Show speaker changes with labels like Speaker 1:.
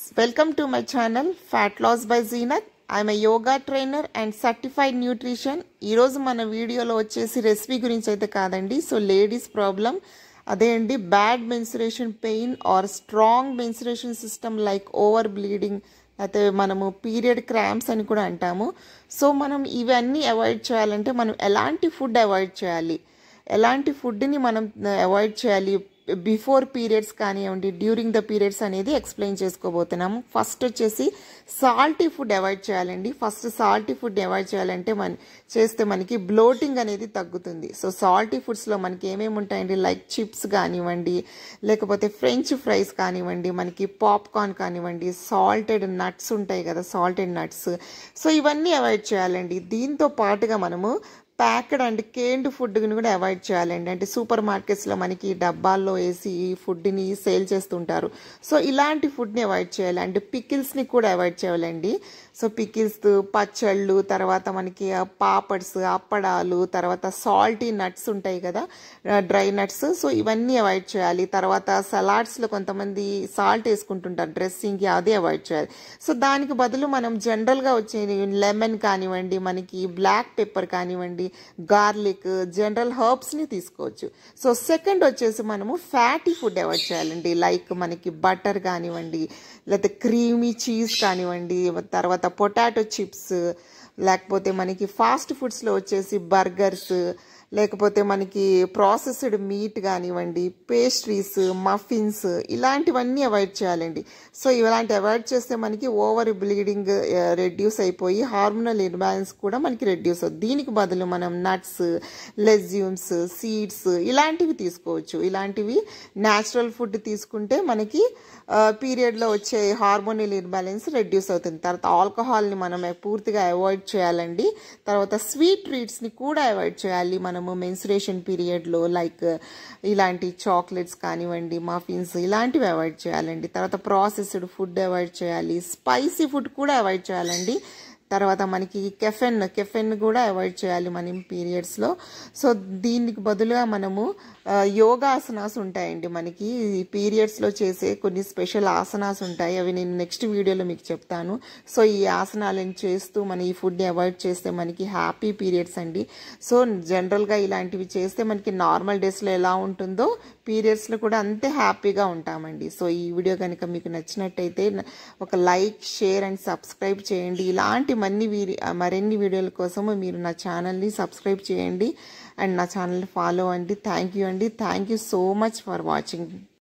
Speaker 1: Welcome to my channel Fat Loss by Zenith. I'm a yoga trainer and certified nutrition ఈరోజు మన వీడియోలో వచ్చేసి recipe గురించి అయితే కాదండి సో లేడీస్ ప్రాబ్లం అదే అండి bad menstruation pain or strong menstruation system like over bleeding అయితే మనము పీరియడ్ క్రాంప్స్ అని కూడా అంటాము సో మనం ఇవన్నీ అవాయిడ్ చేయాలంటే మనం ఎలాంటి ఫుడ్ అవాయిడ్ చేయాలి ఎలాంటి ఫుడ్ని మనం అవాయిడ్ చేయాలి బిఫోర్ పీరియడ్స్ కానివ్వండి డ్యూరింగ్ ద పీరియడ్స్ అనేది ఎక్స్ప్లెయిన్ చేసుకోబోతున్నాము ఫస్ట్ వచ్చేసి సాల్టీ ఫుడ్ అవాయిడ్ చేయాలండి ఫస్ట్ సాల్టీ ఫుడ్ అవాయిడ్ చేయాలంటే మన చేస్తే మనకి బ్లోటింగ్ అనేది తగ్గుతుంది సో సాల్టీ ఫుడ్స్లో మనకి ఏమేమి ఉంటాయండి లైక్ చిప్స్ కానివ్వండి లేకపోతే ఫ్రెంచ్ ఫ్రైస్ కానివ్వండి మనకి పాప్కార్న్ కానివ్వండి సాల్టెడ్ నట్స్ ఉంటాయి కదా సాల్టెడ్ నట్స్ సో ఇవన్నీ అవాయిడ్ చేయాలండి దీంతో పాటుగా మనము ప్యాక్డ్ అండ్ కేన్డ్ ఫుడ్ని కూడా అవాయిడ్ చేయాలండి అంటే సూపర్ మార్కెట్స్లో మనకి డబ్బాల్లో వేసి ఈ ఫుడ్ని సేల్ చేస్తుంటారు సో ఇలాంటి ఫుడ్ని అవాయిడ్ చేయాలి అండ్ పికిల్స్ని కూడా అవాయిడ్ చేయాలండి సో పికిల్స్ పచ్చళ్ళు తర్వాత మనకి పాపడ్స్ అప్పడాలు తర్వాత సాల్టీ నట్స్ ఉంటాయి కదా డ్రై నట్స్ సో ఇవన్నీ అవాయిడ్ చేయాలి తర్వాత సలాడ్స్లో కొంతమంది సాల్ట్ వేసుకుంటుంటారు డ్రెస్సింగ్కి అదే అవాయిడ్ చేయాలి సో దానికి బదులు మనం జనరల్గా వచ్చే లెమన్ కానివ్వండి మనకి బ్లాక్ పెప్పర్ కానివ్వండి గార్లిక్ జనరల్ హర్బ్స్ని తీసుకోవచ్చు సో సెకండ్ వచ్చేసి మనము ఫ్యాటీ ఫుడ్ అవాయిడ్ చేయాలండి లైక్ మనకి బటర్ కానివ్వండి లేకపోతే క్రీమీ చీజ్ కానివ్వండి తర్వాత పొటాటో చిప్స్ లేకపోతే మనకి ఫాస్ట్ ఫుడ్స్లో వచ్చేసి బర్గర్స్ లేకపోతే మనకి ప్రాసెస్డ్ మీట్ కానివ్వండి పేస్ట్రీస్ మఫిన్స్ ఇలాంటివన్నీ అవాయిడ్ చేయాలండి సో ఇలాంటి అవాయిడ్ చేస్తే మనకి ఓవర్ బ్లీడింగ్ రెడ్యూస్ అయిపోయి హార్మోనల్ ఇన్బ్యాలెన్స్ కూడా మనకి రెడ్యూస్ అవుతుంది దీనికి బదులు మనం నట్స్ లెజ్యూమ్స్ సీడ్స్ ఇలాంటివి తీసుకోవచ్చు ఇలాంటివి న్యాచురల్ ఫుడ్ తీసుకుంటే మనకి పీరియడ్లో వచ్చే హార్మోనల్ ఇన్బ్యాలెన్స్ రెడ్యూస్ అవుతుంది తర్వాత ఆల్కహాల్ని మనం పూర్తిగా అవాయిడ్ చేయాలండి తర్వాత స్వీట్ ట్రీట్స్ని కూడా అవాయిడ్ చేయాలి మనము మెన్సురేషన్ పీరియడ్లో లైక్ ఇలాంటి చాక్లెట్స్ కానివ్వండి మఫిన్స్ ఇలాంటివి అవాయిడ్ చేయాలండి తర్వాత ప్రాసెస్డ్ ఫుడ్ అవాయిడ్ చేయాలి స్పైసీ ఫుడ్ కూడా అవాయిడ్ చేయాలండి తర్వాత మనకి కెఫెన్ కెఫెన్ కూడా అవాయిడ్ చేయాలి మనం పీరియడ్స్లో సో దీనికి బదులుగా మనము యోగా ఆసనాస్ ఉంటాయండి మనకి ఈ పీరియడ్స్లో చేసే కొన్ని స్పెషల్ ఆసనాస్ ఉంటాయి అవి నేను నెక్స్ట్ వీడియోలో మీకు చెప్తాను సో ఈ ఆసనాలను చేస్తూ మన ఈ ఫుడ్ని అవాయిడ్ చేస్తే మనకి హ్యాపీ పీరియడ్స్ అండి సో జనరల్గా ఇలాంటివి చేస్తే మనకి నార్మల్ డేస్లో ఎలా ఉంటుందో పీరియడ్స్లో కూడా అంతే హ్యాపీగా ఉంటామండి సో ఈ వీడియో కనుక మీకు నచ్చినట్టయితే ఒక లైక్ షేర్ అండ్ సబ్స్క్రైబ్ చేయండి ఇలాంటి మన్ని మరిన్ని వీడియోల కోసము మీరు నా ఛానల్ని సబ్స్క్రైబ్ చేయండి అండ్ నా ఛానల్ని ఫాలో అండి థ్యాంక్ యూ అండి thank you so much for watching